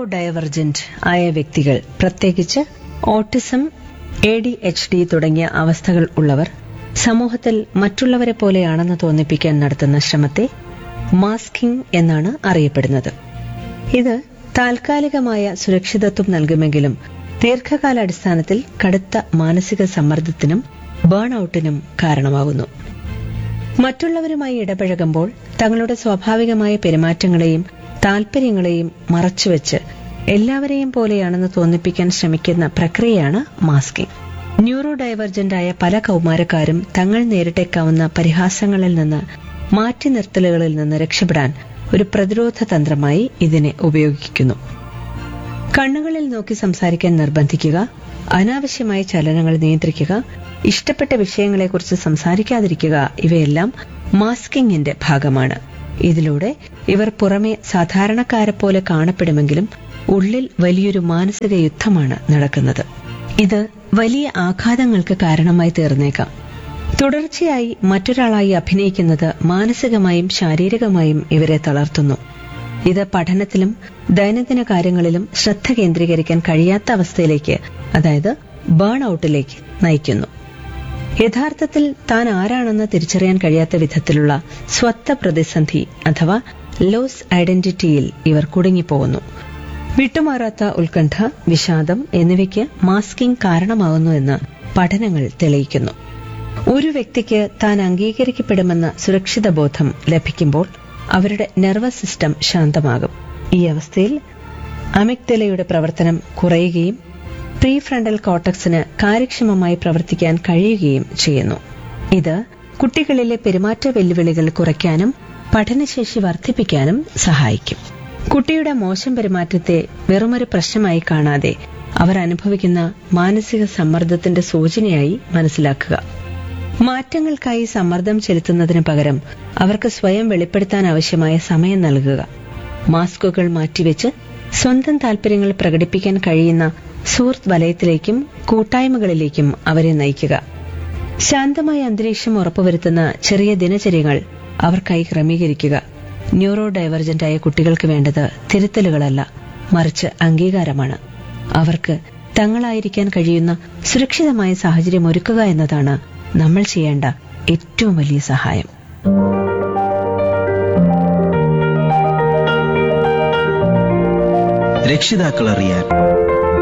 ഡയവർജന്റ് ആയ വ്യക്തികൾ പ്രത്യേകിച്ച് autism A D H D തുടങ്ങിയ അവസ്ഥകൾ ഉള്ളവർ സമൂഹത്തിൽ മറ്റുള്ളവരെ പോലെയാണെന്ന് തോന്നിപ്പിക്കാൻ നടത്തുന്ന ശ്രമത്തെ മാസ്കിംഗ് എന്നാണ് അറിയപ്പെടുന്നത് ഇത് താൽക്കാലികമായ സുരക്ഷിതത്വം നൽകുമെങ്കിലും ദീർഘകാലാടിസ്ഥാനത്തിൽ കടുത്ത മാനസിക സമ്മർദ്ദത്തിനും ബേൺ ഔട്ടിനും കാരണമാകുന്നു മറ്റുള്ളവരുമായി ഇടപഴകുമ്പോൾ തങ്ങളുടെ സ്വാഭാവികമായ പെരുമാറ്റങ്ങളെയും താൽപര്യങ്ങളെയും മറച്ചുവെച്ച് എല്ലാവരെയും പോലെയാണെന്ന് തോന്നിപ്പിക്കാൻ ശ്രമിക്കുന്ന പ്രക്രിയയാണ് മാസ്കിംഗ് ന്യൂറോ ഡൈവർജന്റായ പല കൗമാരക്കാരും തങ്ങൾ നേരിട്ടേക്കാവുന്ന പരിഹാസങ്ങളിൽ നിന്ന് മാറ്റി നിർത്തലുകളിൽ നിന്ന് രക്ഷപ്പെടാൻ ഒരു പ്രതിരോധ തന്ത്രമായി ഇതിനെ ഉപയോഗിക്കുന്നു കണ്ണുകളിൽ നോക്കി സംസാരിക്കാൻ നിർബന്ധിക്കുക അനാവശ്യമായ ചലനങ്ങൾ നിയന്ത്രിക്കുക ഇഷ്ടപ്പെട്ട വിഷയങ്ങളെക്കുറിച്ച് സംസാരിക്കാതിരിക്കുക ഇവയെല്ലാം മാസ്കിങ്ങിന്റെ ഭാഗമാണ് ഇതിലൂടെ ഇവർ പുറമെ സാധാരണക്കാരെ പോലെ കാണപ്പെടുമെങ്കിലും ഉള്ളിൽ വലിയൊരു മാനസിക യുദ്ധമാണ് നടക്കുന്നത് ഇത് വലിയ ആഘാതങ്ങൾക്ക് കാരണമായി തീർന്നേക്കാം തുടർച്ചയായി മറ്റൊരാളായി അഭിനയിക്കുന്നത് മാനസികമായും ശാരീരികമായും ഇവരെ തളർത്തുന്നു ഇത് പഠനത്തിലും ദൈനംദിന കാര്യങ്ങളിലും ശ്രദ്ധ കേന്ദ്രീകരിക്കാൻ കഴിയാത്ത അവസ്ഥയിലേക്ക് അതായത് ബേൺ ഔട്ടിലേക്ക് നയിക്കുന്നു യഥാർത്ഥത്തിൽ താൻ ആരാണെന്ന് തിരിച്ചറിയാൻ കഴിയാത്ത വിധത്തിലുള്ള സ്വത്ത പ്രതിസന്ധി അഥവാ ലോസ് ഐഡന്റിറ്റിയിൽ ഇവർ കുടുങ്ങിപ്പോകുന്നു വിട്ടുമാറാത്ത ഉത്കണ്ഠ വിഷാദം എന്നിവയ്ക്ക് മാസ്കിംഗ് കാരണമാകുന്നു എന്ന് പഠനങ്ങൾ തെളിയിക്കുന്നു ഒരു വ്യക്തിക്ക് താൻ അംഗീകരിക്കപ്പെടുമെന്ന സുരക്ഷിത ബോധം ലഭിക്കുമ്പോൾ അവരുടെ നെർവസ് സിസ്റ്റം ശാന്തമാകും ഈ അവസ്ഥയിൽ അമിഗ്ദലയുടെ പ്രവർത്തനം കുറയുകയും പ്രീ ഫ്രണ്ടൽ കോട്ടക്സിന് കാര്യക്ഷമമായി പ്രവർത്തിക്കാൻ കഴിയുകയും ചെയ്യുന്നു ഇത് കുട്ടികളിലെ പെരുമാറ്റ വെല്ലുവിളികൾ കുറയ്ക്കാനും പഠനശേഷി വർദ്ധിപ്പിക്കാനും സഹായിക്കും കുട്ടിയുടെ മോശം പെരുമാറ്റത്തെ വെറുമൊരു പ്രശ്നമായി കാണാതെ അവർ അനുഭവിക്കുന്ന മാനസിക സമ്മർദ്ദത്തിന്റെ സൂചനയായി മനസ്സിലാക്കുക മാറ്റങ്ങൾക്കായി സമ്മർദ്ദം ചെലുത്തുന്നതിന് പകരം അവർക്ക് സ്വയം വെളിപ്പെടുത്താൻ ആവശ്യമായ സമയം നൽകുക മാസ്കുകൾ മാറ്റിവെച്ച് സ്വന്തം താൽപര്യങ്ങൾ പ്രകടിപ്പിക്കാൻ കഴിയുന്ന സുഹൃത്ത് വലയത്തിലേക്കും കൂട്ടായ്മകളിലേക്കും അവരെ നയിക്കുക ശാന്തമായ അന്തരീക്ഷം ഉറപ്പുവരുത്തുന്ന ചെറിയ ദിനചര്യകൾ അവർക്കായി ക്രമീകരിക്കുക ന്യൂറോ ഡൈവർജന്റായ കുട്ടികൾക്ക് വേണ്ടത് തിരുത്തലുകളല്ല മറിച്ച് അംഗീകാരമാണ് അവർക്ക് തങ്ങളായിരിക്കാൻ കഴിയുന്ന സുരക്ഷിതമായ സാഹചര്യം ഒരുക്കുക എന്നതാണ് നമ്മൾ ചെയ്യേണ്ട ഏറ്റവും വലിയ സഹായം രക്ഷിതാക്കൾ അറിയാൻ